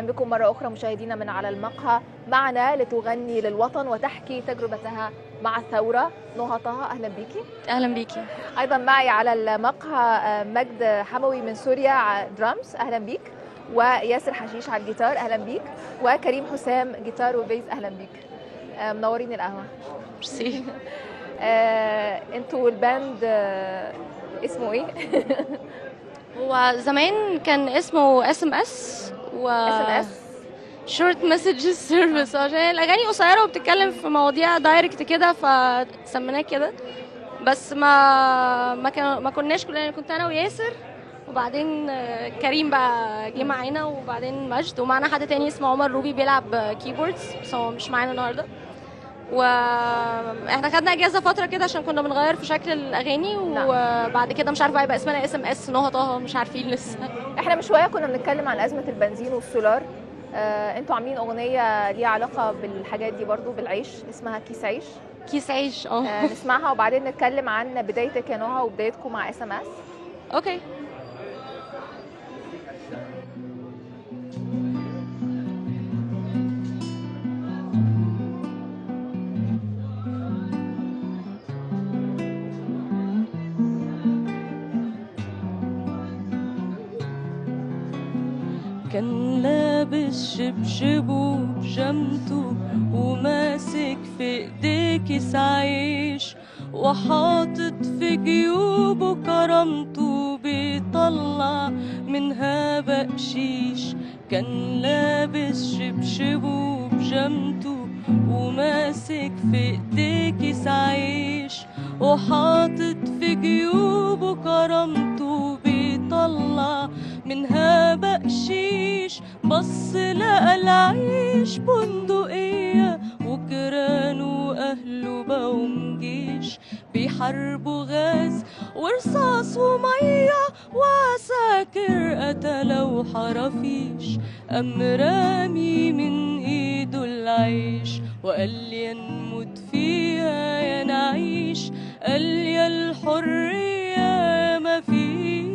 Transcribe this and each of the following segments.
بكم مرة أخرى مشاهدينا من على المقهى معنا لتغني للوطن وتحكي تجربتها مع الثورة نهى طه أهلا بيكي اهلا بيكي أيضا معي على المقهى مجد حموي من سوريا درامز أهلا بيك وياسر حشيش على الجيتار أهلا بيك وكريم حسام جيتار وبيز أهلا بيك آه، منورين القهوة ميرسي آه، انتوا الباند آه، اسمه ايه؟ هو زمان كان اسمه اس ام اس و اس ام اس شورت مسجز سيرفيس عشان الاغاني قصيره وبتتكلم في مواضيع دايركت كده فسميناه كده بس ما ما كان ما كناش كلنا يعني كنت انا وياسر وبعدين آه، كريم بقى جه معانا وبعدين مجد ومعانا حد تاني اسمه عمر روبي بيلعب كيبوردز بس هو مش معانا النهارده واحنا خدنا اجازه فتره كده عشان كنا بنغير في شكل الاغاني نعم. وبعد كده مش عارفه هيبقى اسمنا اس ام اس نهى طه مش عارفين لسه احنا من شويه كنا بنتكلم عن ازمه البنزين والسولار آه، انتوا عاملين اغنيه ليها علاقه بالحاجات دي برضو بالعيش اسمها كيس عيش كيس عيش اه آه، نسمعها وبعدين نتكلم عن بدايتك يا نهى وبدايتكم مع اس ام اس اوكي كان لابس شبشبه وبجمته وماسك في ايديه كيس عيش وحاطط في جيوبه كرامته بيطلع منها بقشيش كان لابس شبشبه وبجمته وماسك في ايديه كيس عيش وحاطط في جيوبه كرامته بيطلع منها بقشيش بص لقى العيش بندقية وجيرانه وأهله بقوا جيش بيحاربوا غاز ورصاص ومية وعساكر قتلوا حرافيش قام رامي من ايده العيش وقال يا نموت فيها يا نعيش قال يا الحرية ما فيش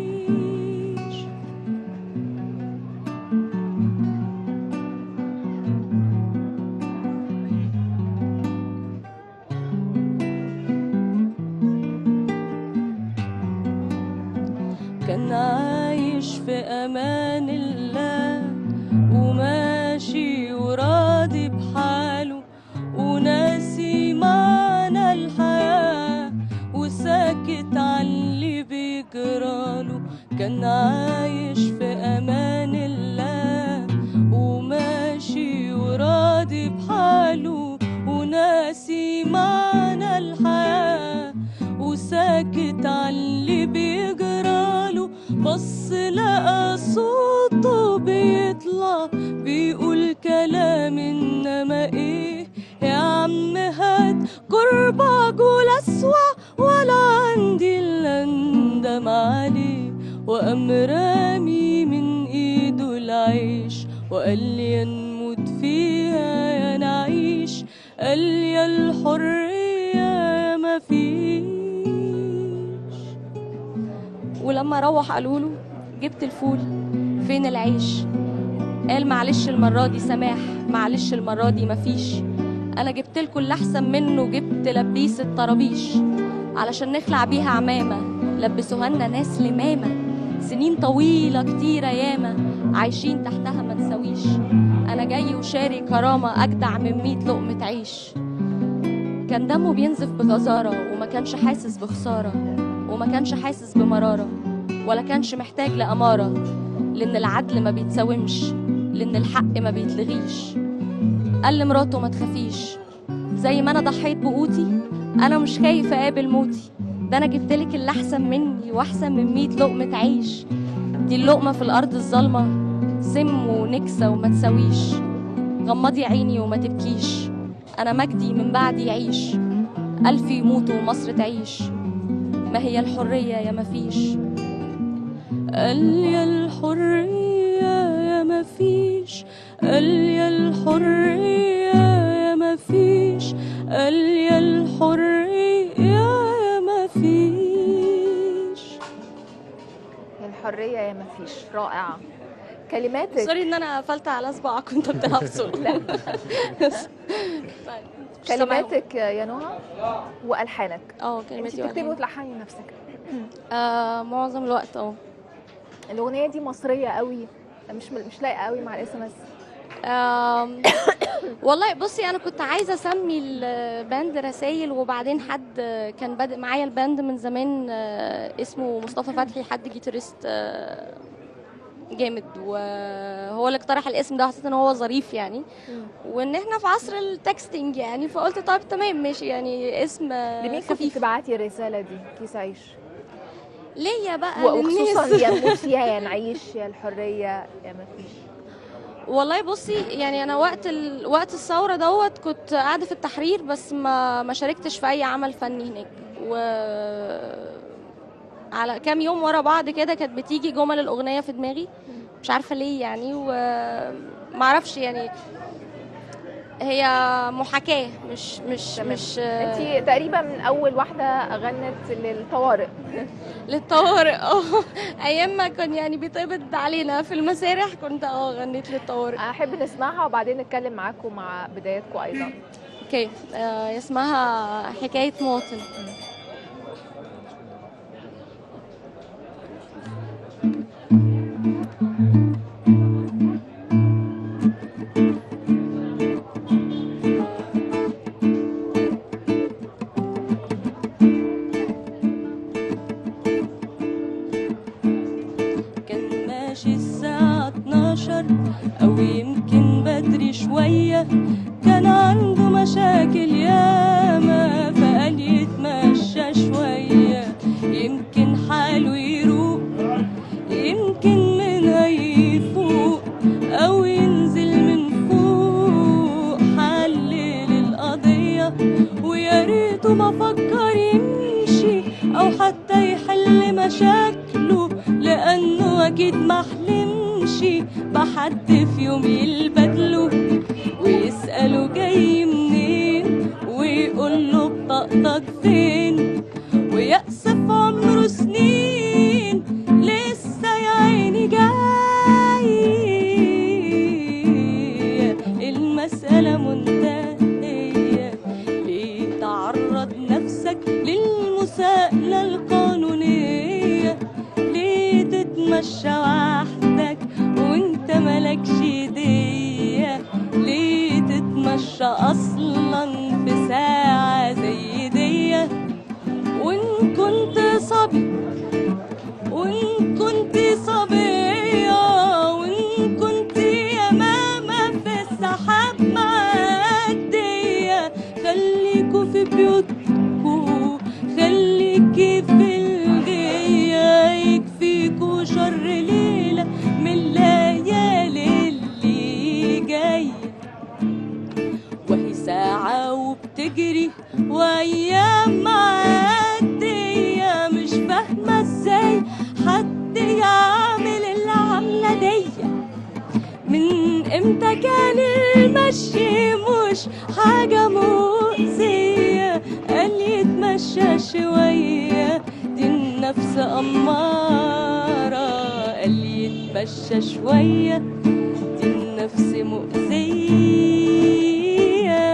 كان عايش في امان الله وماشي وراضي بحاله وناسي معنى الحياة وساكت عن اللي بيجراله كان عايش في امان الله وماشي وراضي بحاله وناسي معنى الحياة وساكت عن اللي بيجراله بص لقى صوته بيطلع بيقول كلام انما ايه يا عم هات قربك والاسوأ ولا عندي الا اندم عليه وقام رامي من ايده العيش وقال لي يا نموت فيها يا نعيش قال يا الحرية يا ما فيش ولما روح قالوا له جبت الفول فين العيش قال معلش المرة دي سماح معلش المرة دي مفيش أنا جبت لكم اللي أحسن منه جبت لبيس الطرابيش علشان نخلع بيها عمامة لبسوها لنا ناس لمامة سنين طويلة كتيرة ياما عايشين تحتها ما نسويش أنا جاي وشاري كرامة أجدع من مية لقمة عيش كان دمه بينزف بغزارة وما كانش حاسس بخسارة وما كانش حاسس بمرارة ولا كانش محتاج لأمارة لأن العدل ما بيتساومش لأن الحق ما بيتلغيش قال لمراته ما تخافيش زي ما أنا ضحيت بقوتي أنا مش خايف أقابل موتي ده أنا جبتلك اللي أحسن مني وأحسن من مية لقمة عيش دي اللقمة في الأرض الظلمة سم ونكسة وما تساويش غمضي عيني وما تبكيش أنا مجدي من بعدي يعيش ألف يموتوا ومصر تعيش ما هي الحرية يا مفيش قال يا الحرية يا مفيش قال يا الحرية يا مفيش قال يا الحرية يا مفيش الحريه يا مفيش رائعه كلماتك سوري ان انا قفلت على صباعك وانت بتلعب سولو لا كلماتك يا نهى والحانك اه انت كلماتي بتكتبي وألحاني. وتلحني نفسك آه معظم الوقت اه الاغنيه دي مصريه قوي مش مش لايقه قوي مع الاس ام اس آم، والله بصي انا كنت عايزه اسمي الباند رسايل وبعدين حد كان بادئ معايا الباند من زمان آه، اسمه مصطفى فتحي حد جيتاريست آه، جامد وهو اللي اقترح الاسم ده حسيت ان هو ظريف يعني وان احنا في عصر التكستنج يعني فقلت طيب تمام ماشي يعني اسم آه، لمين كنت خفيف بتبعتي الرساله دي كيس عيش ليا بقى وخصوصا للناس. يا نموت فيها يا نعيش يا الحريه يا ما فيش والله بصي يعني انا وقت ال... وقت الثوره دوت كنت قاعده في التحرير بس ما ما شاركتش في اي عمل فني هناك و على كام يوم ورا بعض كده كانت بتيجي جمل الاغنيه في دماغي مش عارفه ليه يعني وما اعرفش يعني هي محاكاه مش مش تمام. مش انت تقريبا من اول واحده غنت للطوارئ للطوارئ اه ايام ما كان يعني بيتقبض علينا في المسارح كنت اه غنيت للطوارئ احب نسمعها وبعدين نتكلم معاكم مع بداياتكم ايضا اوكي آه اسمها حكايه مواطن كان ماشي الساعة 12 أو يمكن بدري شوية كان عنده مشاكل ياما فقال يتمشى شوية يمكن حاله يروق يمكن منها يفوق أو ينزل من فوق حلل القضية ويا ريته ما فكر يمشي أو حتى يحل مشاكله لأنه أكيد ما حلمش بحد في يوم يلبدله ويسأله جاي منين ويقول له بطاقتك فين ويأسف عمره سنين لسه يا عيني جاي المسألة منتهية ليه تعرض نفسك للمساءلة القانونية ليه تتمشى وحدك وانت ملكش ايدية ليه تتمشى اصلا في ساعة زي دي وان كنت صبي وان كنت صبية وان كنت يا ماما في السحاب معدية خليكوا في بيوتكوا خليكي في الجية يكفيكوا شر ليلة من الليالي اللي جايه وهي ساعة وبتجري وأيام معدية مش فاهمة ازاي حد يعمل العملة دي من امتى كان المشي مش حاجة مؤذية قال يتمشى شوية دي النفس أمارة قال يتمشى شوية دي النفس مؤذية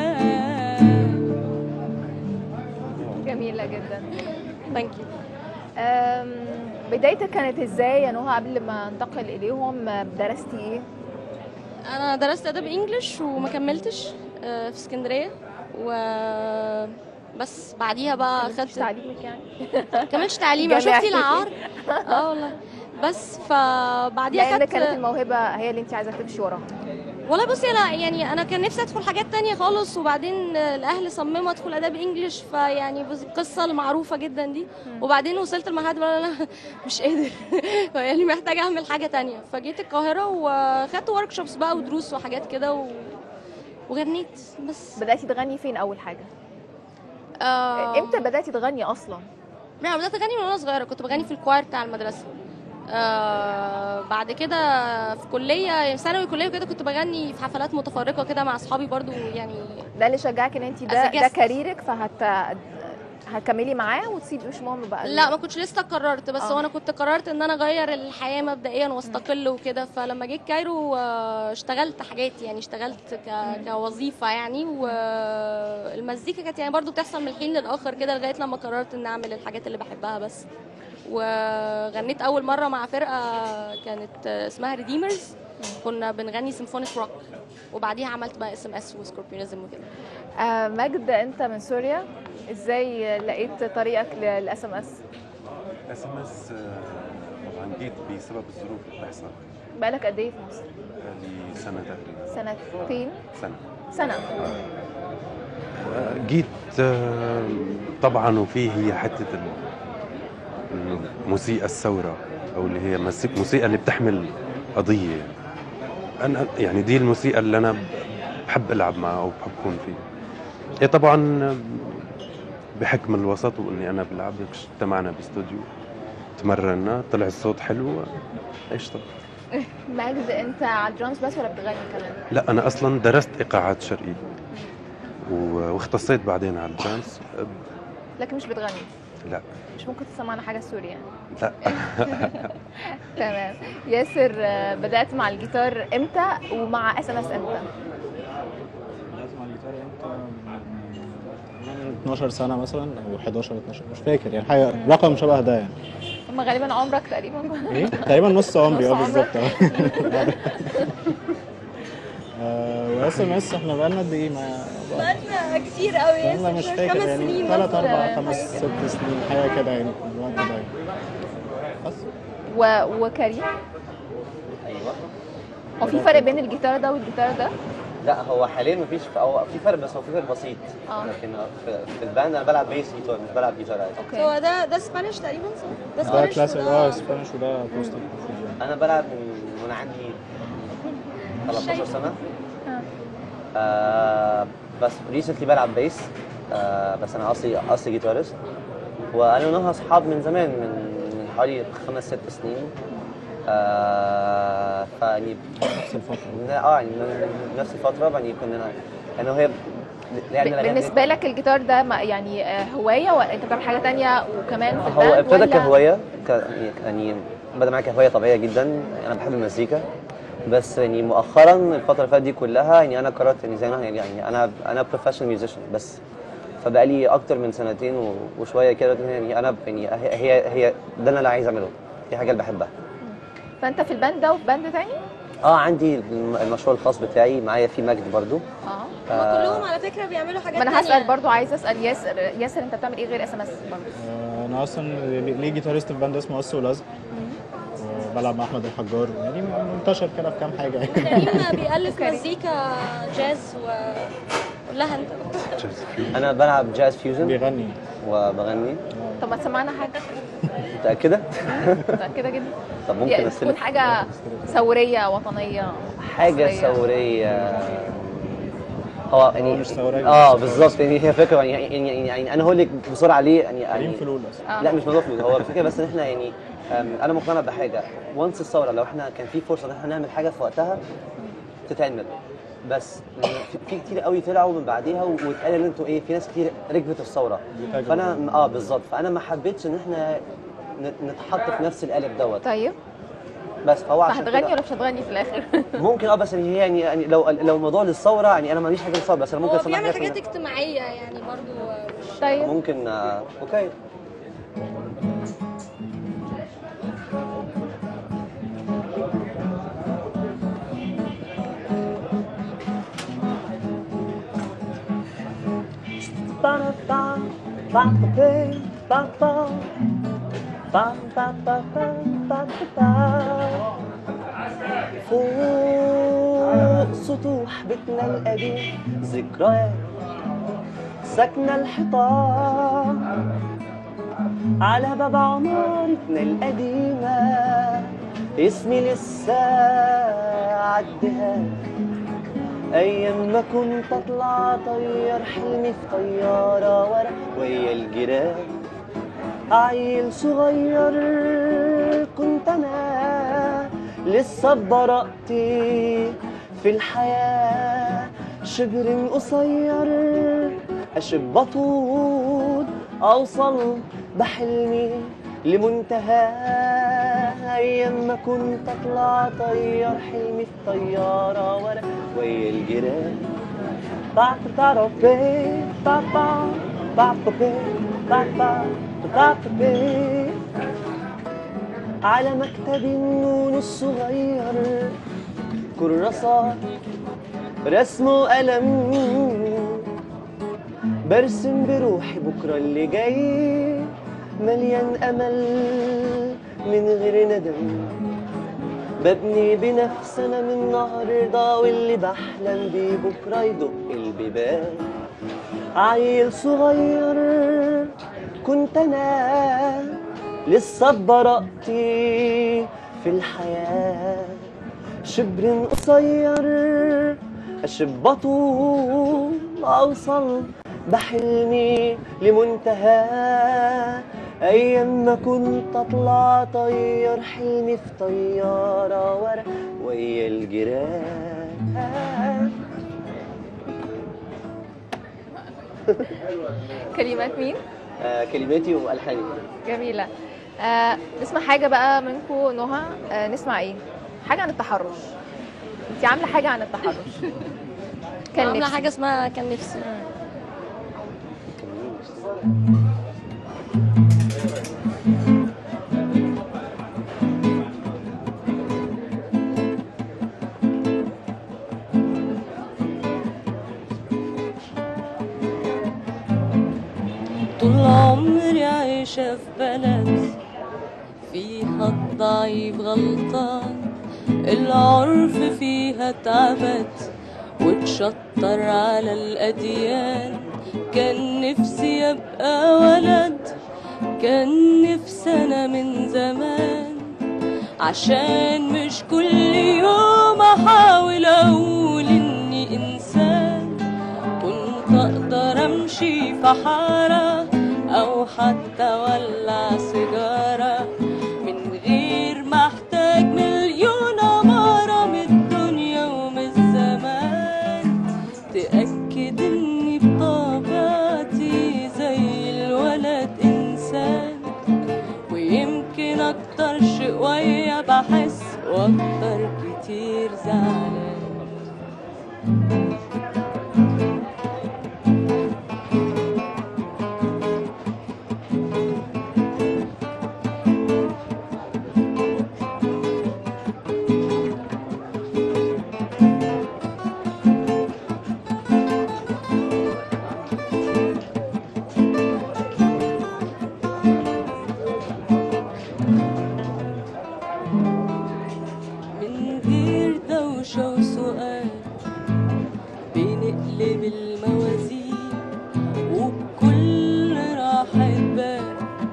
جميله جدا ثانك يو أم، بدايتك كانت ازاي يا نهى قبل ما انتقل اليهم درستي ايه انا درست ادب انجلش وما كملتش آه، في اسكندريه و بس بعديها بقى مش خدت تعليمك يعني كملتش تعليم جامعي. شفتي العار اه والله بس فبعديها لان كانت خدت الموهبه هي اللي انت عايزه تمشي وراها والله بصي انا يعني انا كان نفسي ادخل حاجات تانية خالص وبعدين الاهل صمموا ادخل اداب انجلش فيعني بس القصه المعروفه جدا دي وبعدين وصلت لمرحله بقى انا مش قادر يعني محتاجه اعمل حاجه تانية فجيت القاهره وخدت ورك شوبس بقى ودروس وحاجات كده و... وغنيت بس بداتي تغني فين اول حاجه آه... امتى بداتي تغني اصلا لا بدات اغني من وانا صغيره كنت بغني في الكواير بتاع المدرسه آه بعد كده في كليه ثانوي كليه وكده كنت بغني في حفلات متفرقه كده مع اصحابي برضو يعني ده اللي شجعك ان انت As ده a ده guest. كاريرك فهت هتكملي معاه وتسيبي مش مهم بقى لا ما كنتش لسه قررت بس آه. هو انا كنت قررت ان انا اغير الحياه مبدئيا واستقل وكده فلما جيت كايرو آه، اشتغلت حاجات يعني اشتغلت ك... كوظيفه يعني والمزيكا كانت يعني برضو بتحصل من الحين للاخر كده لغايه لما قررت ان اعمل الحاجات اللي بحبها بس وغنيت اول مره مع فرقه كانت اسمها ريديمرز كنا بنغني سيمفونيك روك وبعديها عملت بقى اس ام اس وسكوربيونيزم وكده آه مجد انت من سوريا ازاي لقيت طريقك للاس ام اس اس ام اس طبعا جيت بسبب الظروف اللي بتحصل بقالك قد ايه في مصر لي سنه تقريبا سنتين سنه سنه آه، جيت آه، طبعا وفي هي حته ال- الموسيقى الثوره او اللي هي موسيقى موسيقى اللي بتحمل قضيه يعني. انا يعني دي الموسيقى اللي انا بحب العب معها او بحب اكون فيها إيه طبعا بحكم الوسط واني انا بلعب هيك اجتمعنا باستوديو تمرنا طلع الصوت حلو اشتغل مجد انت على الدرامز بس ولا بتغني كمان لا انا اصلا درست ايقاعات شرقيه و- واختصيت بعدين على الدانس لكن مش بتغني لا مش ممكن تسمعنا حاجه سوري يعني لا تمام ياسر آه، بدات مع الجيتار امتى ومع اس ام اس امتى بدأت مع الجيتار امتى؟ من 12 سنة مثلا أو 11 12 مش فاكر يعني حاجة رقم شبه ده يعني هم غالبا عمرك تقريبا إيه؟ تقريبا نص عمري اه نص بالظبط اه واس ام اس احنا بقالنا قد ايه ما بقالنا كتير قوي بقالنا مش فاكر خمس يعني سنين ثلاث مثلاً. أربع خمس ست سنين حاجة كده يعني في الوقت ده يعني. بس و... وكريم ايوه هو في فرق بين الجيتار ده والجيتار ده لا هو حاليا مفيش او في فرق بس هو في فرق بسيط آه. لكن في, في الباند انا بلعب بيس جيتار مش بلعب جيتار عادي اوكي هو ده ده سبانيش تقريبا صح؟ ده ده سبانيش كلاسيك وده- اه سبانيش وده اكوستيك انا بلعب من وانا عندي 13 سنه آه. آه بس ريسنتلي بلعب بيس آه بس انا اصلي اصلي جيتارست وانا ونهى اصحاب من زمان من من حوالي خمس ست سنين آه فيعني نفس الفترة من- اه يعني من من نفس الفتره يعني كنا يعني هي لعبنا الأغاني- بالنسبه لك الجيتار ده ما- يعني آه، هوايه ولا انت بتعمل حاجه تانية وكمان في الباند هو ابتدى ولا- كهوايه ك... يعني بدا معايا كهوايه طبيعيه جدا انا بحب المزيكا بس يعني مؤخرا الفتره اللي فاتت دي كلها يعني انا قررت يعني زي ما يعني, يعني انا انا بروفيشنال ميوزيشن بس فبقى لي اكتر من سنتين و- وشويه كده يعني انا يعني هي هي, هي ده اللي انا عايز اعمله دي حاجه اللي بحبها فانت في الباند ده وفي باند تاني اه عندي الم- المشروع الخاص بتاعي معايا في مجد برضو اه هما كلهم على فكره بيعملوا حاجات ما انا تانية. هسال برضو عايزه اسال ياسر ياسر انت بتعمل ايه غير اس ام اس برضو آه، انا اصلا ليه جيتارست في باند اسمه قص ولزق وبلعب مع احمد الحجار يعني منتشر كده في كام حاجه يعني كريم بيألف كريم. مزيكا جاز و قول لها انت انا بلعب جاز فيوجن بيغني وبغني طب ما تسمعنا حاجه متاكده متاكده جدا طب ممكن يعني استلم تكون حاجه ثوريه وطنيه حاجه مصرية. ثوريه هو يعني هو مش ثورية. اه بالظبط يعني هي فكره يعني يعني, يعني, يعني انا هقول لك بسرعه ليه يعني, كريم يعني فلول اصلا آه. لا مش موضوع فلوس هو الفكره بس ان احنا يعني أم، انا مقتنع بحاجه وانس الثوره لو احنا كان في فرصه ان احنا نعمل حاجه في وقتها تتعمل بس في- في كتير قوي طلعوا من بعديها و- واتقال ان انتوا ايه في ناس كتير ركبت الثوره تجربة. فانا اه بالظبط فانا ما حبيتش ان احنا ن- نتحط في نفس القالب دوت طيب بس فهو عشان فهتغني كده- ولا مش هتغني في الاخر ممكن اه بس يعني يعني يعني لو لو الموضوع للثوره يعني انا ماليش حاجه للثوره بس انا ممكن هو اسمع بيعمل حاجات حاجات اجتماعيه يعني برضو مش طيب ممكن آه اوكي فوق سطوح بيتنا القديم ذكريات سكنة الحيطان على باب عمارتنا القديمة اسمي لسه عالدهان أيام ما كنت أطلع طير حلمي في طيارة ورا ويا الجيران عيل صغير كنت أنا لسه ببراءتي في الحياة شبر قصير أشب بطول أوصل بحلمي لمنتهى أيام ما كنت أطلع طيار حلمي في طيارة ورا ويا الجيران با با با بي با با با با بي با با با با بي على مكتب النون الصغير كراسات رسم وقلم برسم بروحي بكرة اللي جاي مليان أمل من غير ندم ببني بنفسي أنا من النهاردة واللي بحلم بيه بكرة يدق البيبان عيل صغير كنت أنا لسه ببراءتي في الحياة شبر قصير أشب بطول أوصل بحلمي لمنتهى أيام ما كنت أطلع طير حلمي في طيارة ورا ويا الجيران كلمات مين آه كلماتي وألحاني جميله آه نسمع حاجه بقى منكم نهى آه نسمع ايه حاجه عن التحرش انت عامله حاجه عن التحرش كان عامله نفسي. حاجه اسمها كان نفسي طول عمري عايشة في بلد فيها الضعيف غلطان العرف فيها اتعبت واتشطر على الأديان كان نفسي أبقى ولد كان نفسي أنا من زمان عشان مش كل يوم أحاول أقول إني إنسان كنت أقدر أمشي في حارة أو حتى ولع سيجارة من غير ما أحتاج مليون عمارة من الدنيا ومن الزمان تأكد إني بطبيعتي زي الولد إنسان ويمكن أكتر شوية بحس وأكتر كتير زعلان من غير دوشة وسؤال بنقلب الموازين وبكل راحة بال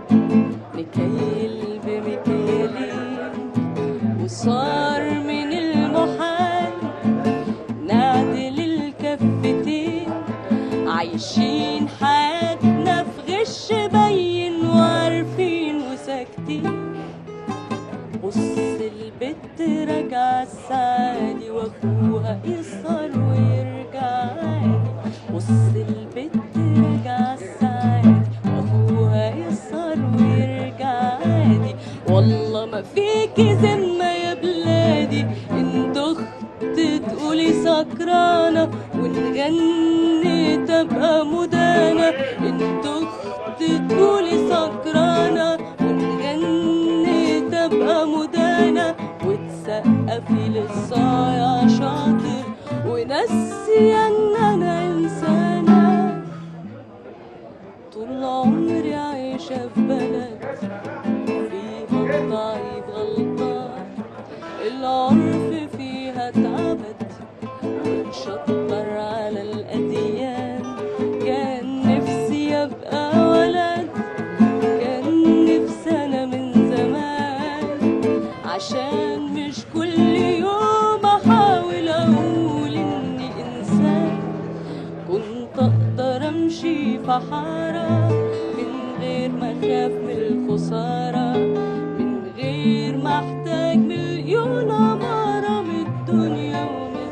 نكيل بمكيالين وصار من المحال نعدل الكفتين عايشين حياتنا في غش باين وعارفين وساكتين بص البت راجعة السعادي واخوها يسهر ويرجع عادي بص البت راجعة السعادي واخوها يسهر ويرجع عادي والله ما فيكي ذمة يا بلادي انت اخت تقولي سكرانة ونغني تبقى مدانة انت اخت تقولي سكرانة ونغني تبقى مدانة وتسقفي للصايع شاطر ونسي ان انا انسانة طول عمري عايشة في بلد فيها الضعيف غلطان العرف فيها اتعبت واتشطر على الأديان كان نفسي أبقى ولد كان نفسي أنا من زمان عشان مش كل يوم أحاول أقول إني إنسان كنت أقدر أمشي في حارة من غير ما أخاف من الخسارة من غير ما أحتاج مليون عمارة من الدنيا ومن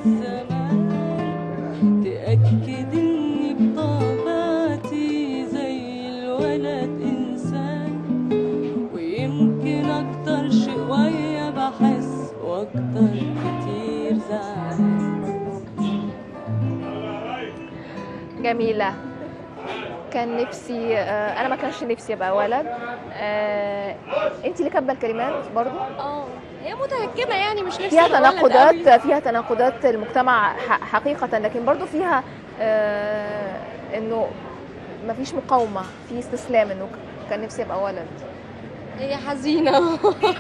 الزمان تأكد إني بطبيعتي زي الولد ولد إنسان ويمكن أكتر شوية بحس وأكتر كتير زعلان جميلة كان نفسي آه، انا ما كانش نفسي ابقى ولد آه، انت اللي كاتبه الكلمات برضو اه هي متهكمه يعني مش نفسي فيها أبقى ولد قوي. تناقضات فيها تناقضات المجتمع ح- حقيقة لكن برضو فيها آه، انه ما فيش مقاومة في استسلام انه ك- كان نفسي ابقى ولد هي حزينة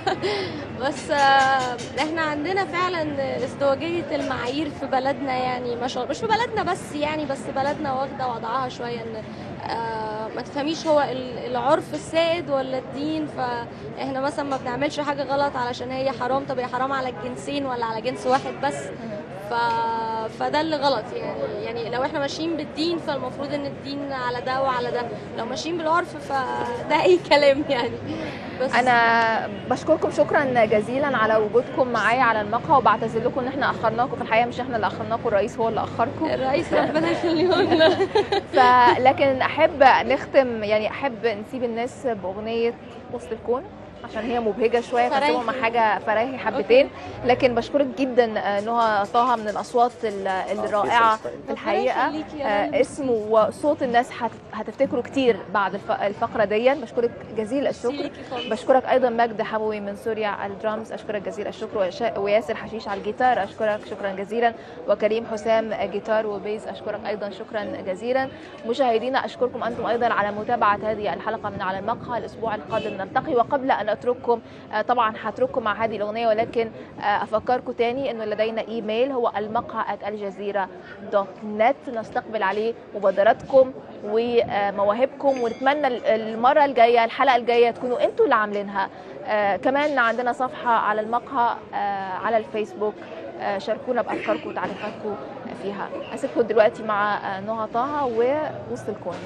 بس آه، احنا عندنا فعلا ازدواجية المعايير في بلدنا يعني ما شاء مش في بلدنا بس يعني بس بلدنا واخدة وضعها شوية ان آه، ما تفهميش هو ال- العرف السائد ولا الدين فاحنا مثلا ما بنعملش حاجة غلط علشان هي حرام طب هي حرام على الجنسين ولا على جنس واحد بس ف... فده اللي غلط يعني يعني لو احنا ماشيين بالدين فالمفروض ان الدين على ده وعلى ده لو ماشيين بالعرف فده اي كلام يعني بس انا بشكركم شكرا جزيلا على وجودكم معايا على المقهى وبعتذر لكم ان احنا اخرناكم في الحقيقه مش احنا اللي اخرناكم الرئيس هو اللي اخركم الرئيس ربنا يخليه لنا فلكن احب نختم يعني احب نسيب الناس باغنيه وسط الكون عشان هي مبهجه شويه فرايحي. فنسيبهم مع حاجه فرايحي حبتين لكن بشكرك جدا آه، نهى طه من الاصوات ال- الرائعه في الحقيقه يخليكي يا آه، رب. اسمه وصوت الناس هت- هتفتكروا كتير بعد الف- الفقره دي بشكرك جزيل الشكر ليكي خالص. بشكرك ايضا مجد حموي من سوريا على الدرامز اشكرك جزيل الشكر وش- وياسر حشيش على الجيتار اشكرك شكرا جزيلا وكريم حسام جيتار وبيز اشكرك ايضا شكرا جزيلا مشاهدينا اشكركم انتم ايضا على متابعه هذه الحلقه من على المقهى الاسبوع القادم نلتقي وقبل ان اترككم آه، طبعا هترككم مع هذه الاغنيه ولكن آه، افكركم تاني انه لدينا ايميل هو المقهى الجزيره دوت نت نستقبل عليه مبادراتكم ومواهبكم ونتمنى المره الجايه الحلقه الجايه تكونوا انتوا اللي عاملينها آه كمان عندنا صفحه على المقهى آه على الفيسبوك آه شاركونا بافكاركم وتعليقاتكم فيها اسيبكم دلوقتي مع آه نهى طه ووسط الكون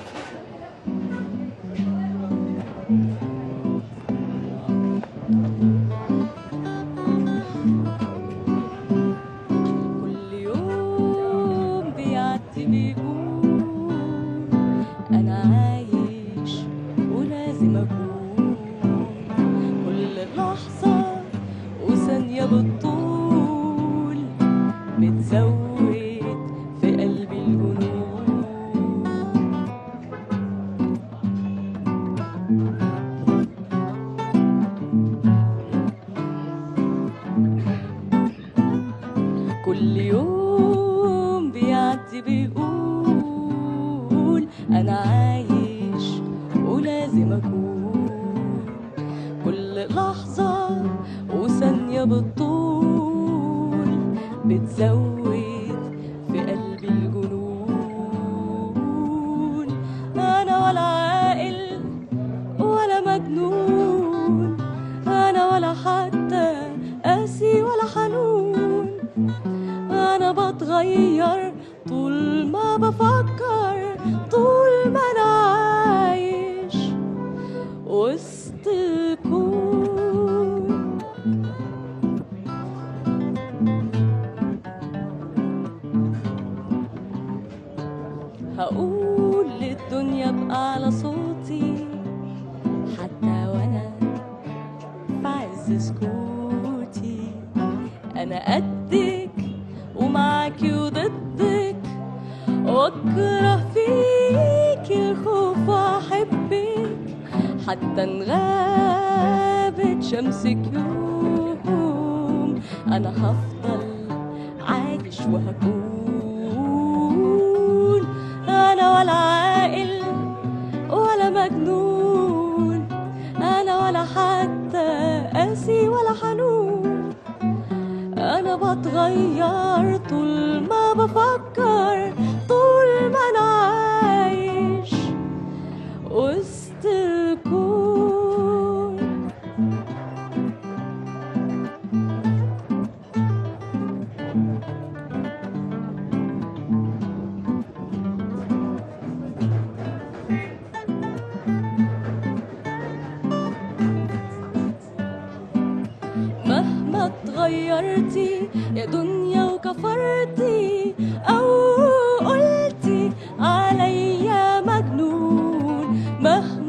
كل يوم بيعدي بيقول أنا عايش ولازم أكون كل لحظة وثانية بالطول بتزود في قلبي الجنون كل يوم بيعدي بيقول أنا عايش ولازم أكون كل لحظة وثانية بالطول بتزود في قلبي الجنون أنا ولا عاقل ولا مجنون أنا ولا حتى قاسي ولا حنون أنا بتغير طول ما بفكر طول ما أنا عايش وسط الكون هقول للدنيا بأعلى صوتي حتى وأنا في عز سكوتي أنا قدك ومعاكي وضدك واكره فيك الخوف واحبك حتى ان غابت شمسك يوم انا هفضل عايش وهكون انا ولا عاقل ولا مجنون انا ولا حتى قاسي ولا حنون انا بتغير طول ما بفكر طول ما انا عايش وسط الكون مهما اتغيرتي يا دنيا وكفرتي او قلتي عليا مجنون مهما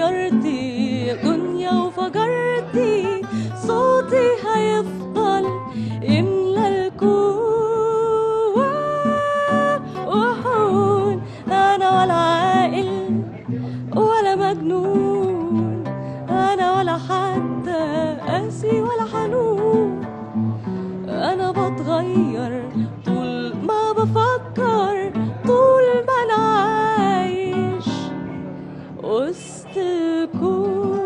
غيرتي دنيا وفجرتي صوتي هيفضل يملى الكون انا ولا عاقل ولا مجنون انا ولا حتى قاسي ولا حنون انا بتغير طول ما بفكر طول ما انا عايش وسط الكون